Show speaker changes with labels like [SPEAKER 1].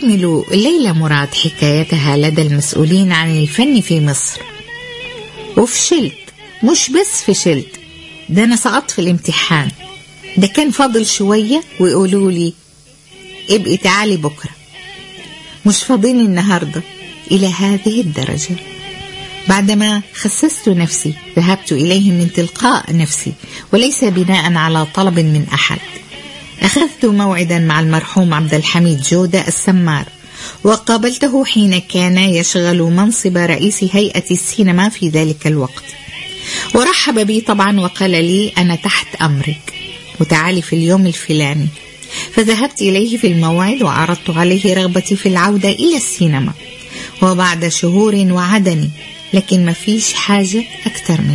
[SPEAKER 1] تكمل ليلى مراد حكايتها لدى المسؤولين عن الفن في مصر وفشلت مش بس فشلت ده أنا سقطت في الامتحان ده كان فاضل شوية ويقولوا لي ابقي تعالي بكرة مش فاضين النهاردة إلى هذه الدرجة بعدما خسست نفسي ذهبت إليهم من تلقاء نفسي وليس بناء على طلب من أحد أخذت موعدا مع المرحوم عبد الحميد جودة السمار وقابلته حين كان يشغل منصب رئيس هيئة السينما في ذلك الوقت ورحب بي طبعا وقال لي أنا تحت أمرك وتعالي في اليوم الفلاني فذهبت إليه في الموعد وعرضت عليه رغبتي في العودة إلى السينما وبعد شهور وعدني لكن ما فيش حاجة أكثر من